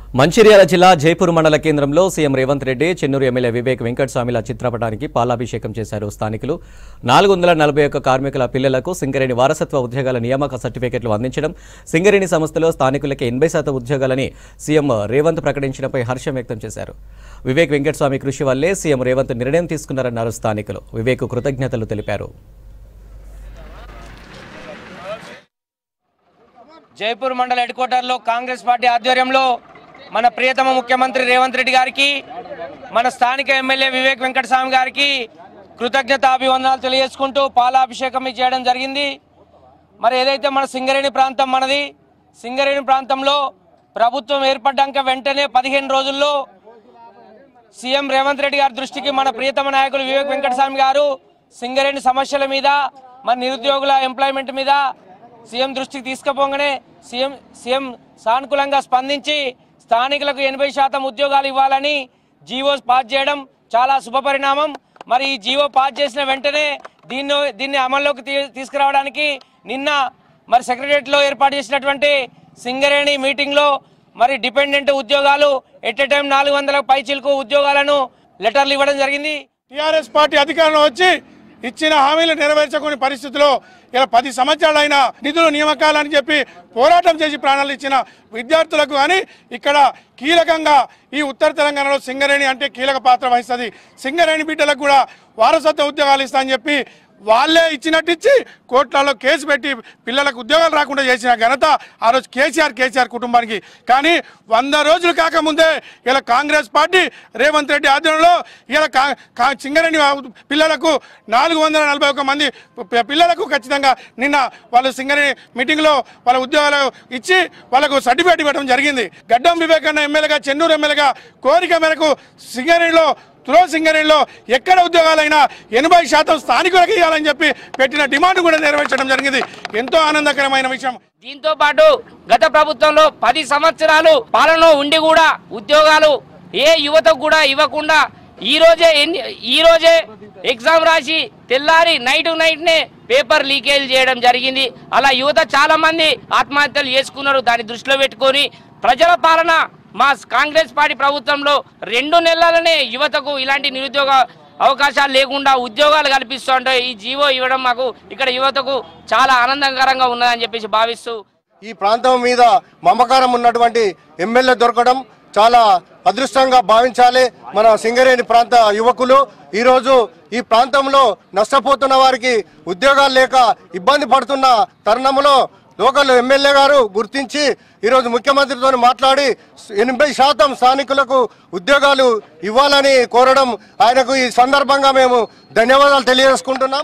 మంచిర్యాల జిల్లా జైపూర్ మండల కేంద్రంలో సీఎం రేవంత్ రెడ్డి చెన్నూరు ఎమ్మెల్యే వివేక్ వెంకటస్వామిల చిత్రపటానికి పాలాభిషేకం చేశారు స్థానికులు నాలుగు వందల నలభై ఒక్క కార్మికుల పిల్లలకు సింగరేణి వారసత్వ ఉద్యోగాల నియామక సర్టిఫికెట్లు అందించడం సింగరేణి సంస్థలో స్థానికులకి ఎనభై శాతం ఉద్యోగాలని సీఎం రేవంత్ ప్రకటించడంపై హర్షం వ్యక్తం చేశారు వివేక్ వెంకటస్వామి కృషి వల్లే సీఎం రేవంత్ నిర్ణయం తీసుకున్నారన్నారు స్థానికులు వివేక్ కృతజ్ఞతలు తెలిపారు జైపూర్ మండల హెడ్ క్వార్టర్లో కాంగ్రెస్ పార్టీ ఆధ్వర్యంలో మన ప్రియతమ ముఖ్యమంత్రి రేవంత్ రెడ్డి గారికి మన స్థానిక ఎమ్మెల్యే వివేక్ వెంకటస్వామి గారికి కృతజ్ఞత అభివందనాలు తెలియజేసుకుంటూ పాలాభిషేకం చేయడం జరిగింది మరి ఏదైతే మన సింగరేణి ప్రాంతం మనది సింగరేణి ప్రాంతంలో ప్రభుత్వం ఏర్పడ్డాక వెంటనే పదిహేను రోజుల్లో సీఎం రేవంత్ రెడ్డి గారి దృష్టికి మన ప్రియతమ నాయకులు వివేక్ వెంకటస్వామి గారు సింగరేణి సమస్యల మీద మన నిరుద్యోగుల ఎంప్లాయ్మెంట్ మీద సీఎం దృష్టికి తీసుకుపోగానే సీఎం సీఎం సానుకూలంగా స్పందించి స్థానికులకు ఎనభై శాతం ఉద్యోగాలు ఇవ్వాలని జీవో పాస్ చేయడం చాలా శుభ పరిణామం మరి ఈ జీవో పాస్ చేసిన వెంటనే దీన్ని దీన్ని అమల్లోకి తీ- తీసుకురావడానికి నిన్న మరి సెక్రటరియట్లో ఏర్పాటు చేసినటువంటి సింగరేణి మీటింగ్లో మరి డిపెండెంట్ ఉద్యోగాలు ఎట్ ఎ టైం నాలుగు వందల పైచిలకు ఉద్యోగాలను లెటర్లు ఇవ్వడం జరిగింది టీఆర్ఎస్ పార్టీ అధికారంలో వచ్చి ఇచ్చిన హామీలు నెరవేర్చకుని పరిస్థితిలో ఇలా పది సంవత్సరాలైన నిధులు నియామకాలని చెప్పి పోరాటం చేసి ప్రాణాలు ఇచ్చిన విద్యార్థులకు కానీ ఇక్కడ కీలకంగా ఈ ఉత్తర తెలంగాణలో సింగరేణి అంటే కీలక పాత్ర వహిస్తుంది సింగరేణి బిడ్డలకు కూడా వారసత్వ ఉద్యోగాలు ఇస్తా అని చెప్పి వాళ్ళే ఇచ్చినట్టు ఇచ్చి కోర్టులలో కేసు పెట్టి పిల్లలకు ఉద్యోగాలు రాకుండా చేసిన ఘనత ఆ రోజు కేసీఆర్ కేసీఆర్ కుటుంబానికి కానీ వంద రోజులు కాకముందే ఇలా కాంగ్రెస్ పార్టీ రేవంత్ రెడ్డి ఆధ్వర్యంలో ఇలా కా- కా- సింగరేణి పిల్లలకు నాలుగు వందల నలభై ఒక్క మంది పి- పిల్లలకు ఖచ్చితంగా నిన్న వాళ్ళు సింగరేణి మీటింగ్లో వాళ్ళ ఉద్యోగాలు ఇచ్చి వాళ్ళకు సర్టిఫికేట్ ఇవ్వడం జరిగింది గడ్డం వివేకన్న ఎమ్మెల్యేగా చెన్నూరు ఎమ్మెల్యేగా కోరిక మేరకు సింగరేణిలో తులో సింగరేణిలో ఎక్కడ ఉద్యోగాలైనా ఎనభై శాతం స్థానికులకు ఇవ్వాలని చెప్పి పెట్టిన డిమాండ్ కూడా నెరవేర్చడం జరిగింది ఎంతో ఆనందకరమైన విషయం దీంతో పాటు గత ప్రభుత్వంలో పది సంవత్సరాలు పాలనలో ఉండి కూడా ఉద్యోగాలు ఏ యువతకు కూడా ఇవ్వకుండా ఈ రోజే ఎన్ని ఈ రోజే ఎగ్జామ్ రాసి తెల్లారి నైట్ నైట్ నే పేపర్ లీకేజ్ చేయడం జరిగింది అలా యువత చాలా మంది ఆత్మహత్యలు చేసుకున్నారు దాన్ని దృష్టిలో పెట్టుకొని ప్రజల పాలన మా కాంగ్రెస్ పార్టీ ప్రభుత్వంలో రెండు నెలలనే యువతకు ఇలాంటి నిరుద్యోగ అవకాశాలు లేకుండా ఉద్యోగాలు కల్పిస్తుంటే ఈ జీవో ఇవ్వడం మాకు ఇక్కడ యువతకు చాలా ఆనందకరంగా ఉన్నదని చెప్పేసి భావిస్తూ ఈ ప్రాంతం మీద మమకారం ఉన్నటువంటి ఎమ్మెల్యే దొరకడం చాలా అదృష్టంగా భావించాలి మన సింగరేణి ప్రాంత యువకులు ఈరోజు ఈ ప్రాంతంలో నష్టపోతున్న వారికి ఉద్యోగాలు లేక ఇబ్బంది పడుతున్న తరుణంలో లోకల్ ఎమ్మెల్యే గారు గుర్తించి ఈరోజు ముఖ్యమంత్రితో మాట్లాడి ఎనభై శాతం స్థానికులకు ఉద్యోగాలు ఇవ్వాలని కోరడం ఆయనకు ఈ సందర్భంగా మేము ధన్యవాదాలు తెలియజేసుకుంటున్నాం